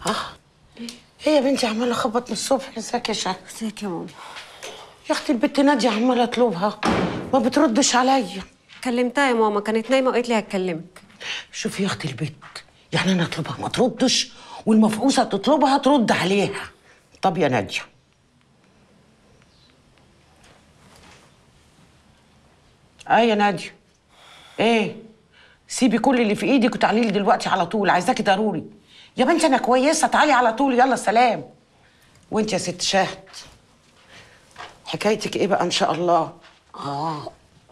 اه ايه يا بنتي عماله اخبط من الصبح ازيك يا شهد ازيك يا ماما يا اختي البت ناديه عماله اطلبها ما بتردش عليا كلمتها يا ماما كانت نايمه وقالت لي هتكلمك شوفي يا اختي البت يعني انا اطلبها ما تردش والمفقوسه تطلبها ترد عليها طب يا ناديه اه يا ناديه ايه سيبي كل اللي في ايدك وتعالي لي دلوقتي على طول عايزاكي ضروري يا بنتي انا كويسه تعالي على طول يلا سلام وانت يا ست شهد حكايتك ايه بقى ان شاء الله اه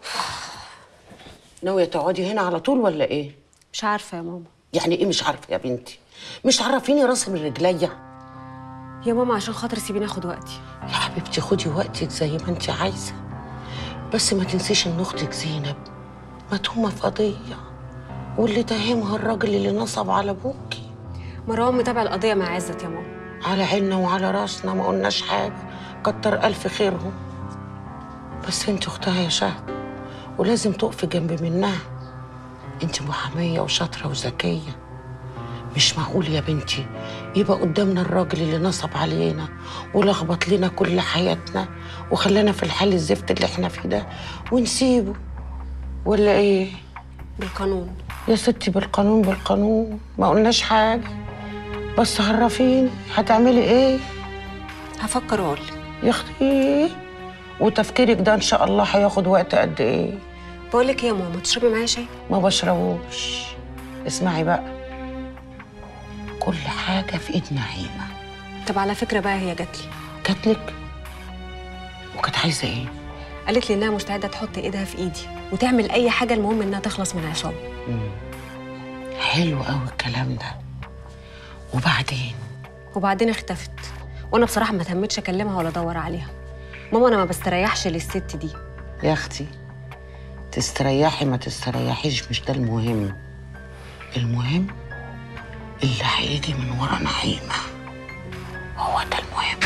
ناويه تقعدي هنا على طول ولا ايه مش عارفه يا ماما يعني ايه مش عارفه يا بنتي مش تعرفيني راسي من رجليا يا ماما عشان خاطر سيبيني اخد وقتي يا حبيبتي خدي وقتك زي ما انت عايزه بس ما تنسيش ان اختك زينب متهومه في قضيه واللي تهمها الراجل اللي نصب على ابوكي مروان متابع القضيه مع عزت يا ماما على عيننا وعلى راسنا ما قلناش حاجه كتر الف خيرهم بس انت اختها يا شهد ولازم تقفي جنب منها انت محاميه وشاطره وذكيه مش معقول يا بنتي يبقى قدامنا الراجل اللي نصب علينا ولخبط لنا كل حياتنا وخلانا في الحال الزفت اللي احنا فيه ده ونسيبه ولا ايه بالقانون يا ستي بالقانون بالقانون ما قلناش حاجه بس عرفيني هتعملي ايه هفكر واقول يا اختي وتفكيرك ده ان شاء الله هياخد وقت قد ايه بقول لك ايه يا ماما تشربي معايا شاي ما بشربوش اسمعي بقى كل حاجه في ايد نعيمه طب على فكره بقى هي جات لي جاتلك وكانت عايزه ايه قالت لي انها مستعده تحط ايدها في ايدي وتعمل اي حاجه المهم انها تخلص من عصام حلو قوي الكلام ده وبعدين وبعدين اختفت وانا بصراحه ما تهمتش اكلمها ولا ادور عليها ماما انا ما بستريحش للست دي يا اختي تستريحي ما تستريحيش مش ده المهم المهم اللي هيجي من ورا نعيمه هو ده المهم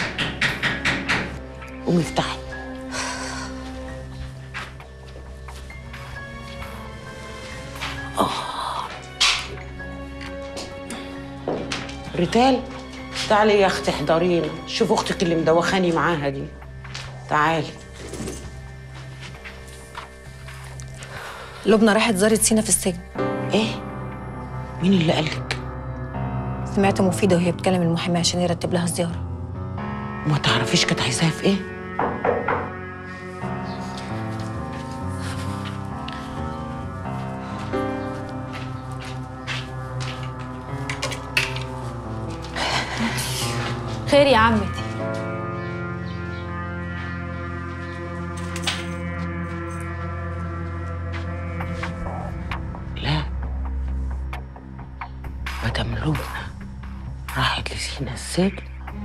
قومي افتحي آه. ريتال تعالي يا اختي احضرينا شوف اختك اللي مدوخاني معاها دي تعالي لبنى راحت زارت سينا في السجن ايه مين اللي قالك سمعت مفيدة وهي بتكلم المحامي عشان يرتب لها الزيارة وما تعرفيش كانت عايزاها في ايه خير يا عمتي لا مدام لبنى راحت لسينا السجن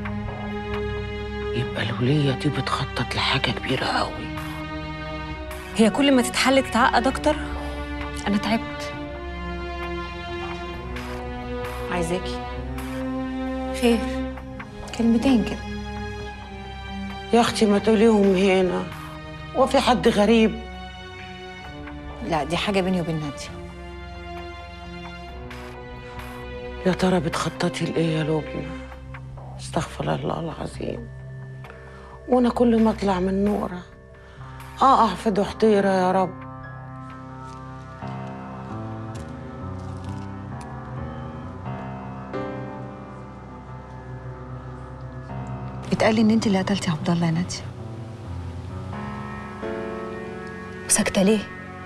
يبقى الولية دي بتخطط لحاجة كبيرة قوي هي كل ما تتحل تتعقد اكتر انا تعبت عايزاكي خير كلمتين كده يا اختي ما تقوليهم هنا وفي حد غريب لا دي حاجة بيني وبين نادية يا ترى بتخططي لايه يا لبنى استغفر الله العظيم وانا كل ما اطلع من نوره اقع في ضحضيره يا رب اتقال لي ان انت اللي قتلتي عبد الله يا نادية ساكتة ليه؟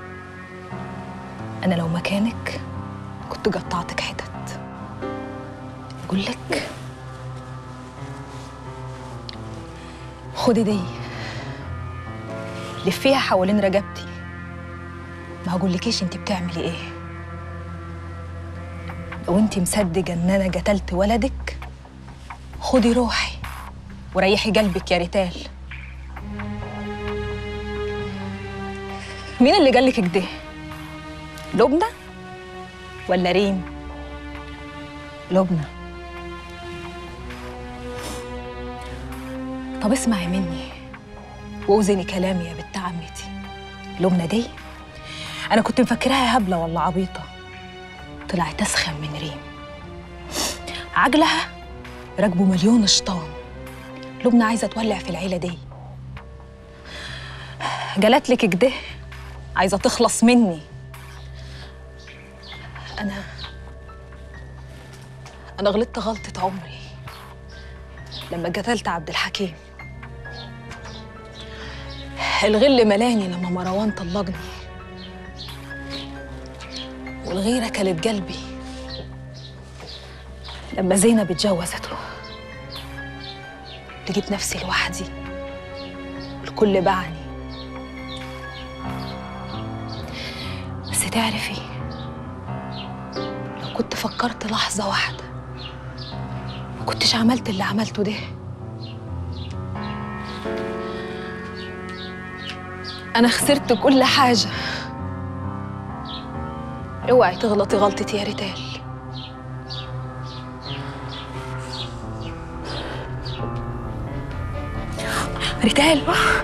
أنا لو مكانك كنت قطعتك حتت أقول لك خدي دي لفيها حوالين رقبتي ما هقولكيش انت بتعملي ايه لو انت مصدقه ان انا قتلت ولدك خدي روحي وريحي قلبك يا ريتال مين اللي قالك كده لبنى ولا ريم لبنى طب اسمعي مني ووزني كلامي يا بنت عمتي لبنى دي انا كنت مفكراها هبله ولا عبيطه طلعت اسخن من ريم عجلها راكبه مليون شيطان لبنى عايزه تولع في العيله دي جالت لك كده عايزه تخلص مني انا انا غلطت غلطه عمري لما قتلت عبد الحكيم الغل ملاني لما مروان طلقني والغيرة كلت قلبي لما زينب اتجوزته لقيت نفسي لوحدي الكل باعني بس تعرفي لو كنت فكرت لحظة واحدة ما كنتش عملت اللي عملته ده أنا خسرت كل حاجة اوعي تغلطي غلطتي يا ريتال ريتال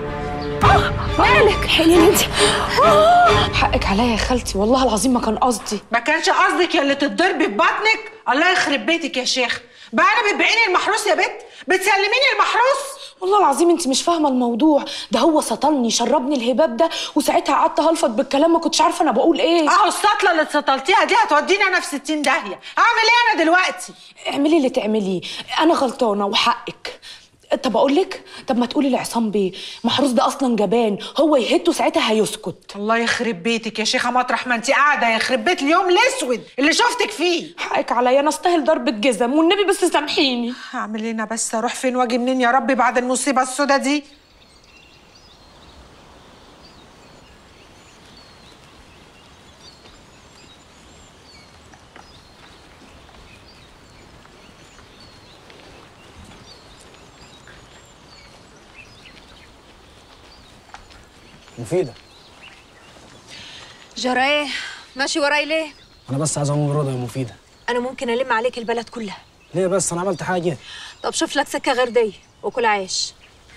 مالك حنين انت حقك عليا يا خالتي والله العظيم ما كان قصدي ما كانش قصدك يا اللي تتضربي في بطنك الله يخرب بيتك يا شيخ بقى انا بتبيعيني المحروس يا بت بتسلميني المحروس والله العظيم انت مش فاهمه الموضوع ده هو سطلني شربني الهباب ده وساعتها قعدت هلفط بالكلام ما كنتش عارفه انا بقول ايه اهو السطله اللي اتسطلتيها دي هتوديني انا في 60 داهيه اعمل ايه انا دلوقتي اعملي اللي تعمليه انا غلطانه وحقك طب اقول لك طب ما تقولي لعصام بيه محروس ده اصلا جبان هو يهته ساعتها هيسكت الله يخرب بيتك يا شيخه مطرح ما انت قاعده يخرب بيت اليوم الاسود اللي شفتك فيه حقك عليا انا استاهل ضربه جزم والنبي بس سامحيني هعمل ايه انا بس اروح فين واجي منين يا ربي بعد المصيبه السودا دي مفيدة جرى ايه ماشي وراي ليه أنا بس عايز أقوم رضا يا مفيدة انا ممكن الم عليك البلد كلها ليه بس أنا عملت حاجة طب شوف لك سكه غير دي وكل عيش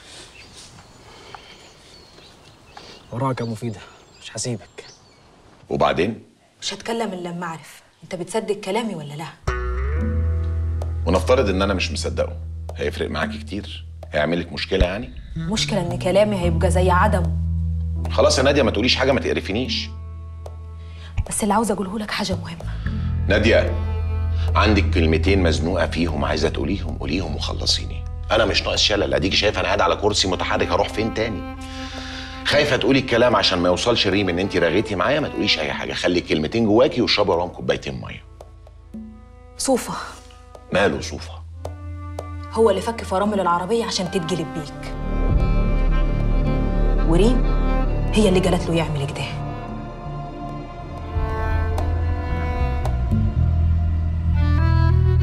وراك يا مفيدة مش هسيبك وبعدين مش هتكلم الا لما اعرف انت بتصدق كلامي ولا لا ونفترض ان انا مش مصدقه هيفرق معاكي كتير هيعمل لك مشكله يعني المشكله ان كلامي هيبقى زي عدمه خلاص يا ناديه ما تقوليش حاجه ما تقرفنيش بس اللي عاوزه اقوله لك حاجه مهمه ناديه عندك كلمتين مزنوقه فيهم عايزه تقوليهم قوليهم وخلصيني انا مش ناقص شلل اديكي شايفه انا قاعد على كرسي متحرك هروح فين تاني خايفه تقولي الكلام عشان ما يوصلش ريم ان انت رغيتي معايا ما تقوليش اي حاجه خلي الكلمتين جواكي واشربي وراهم كوبايتين ميه صوفه ماله صوفه هو اللي فك فرامل العربيه عشان تتجلب بيك وريم هي اللي قالت له يعمل كده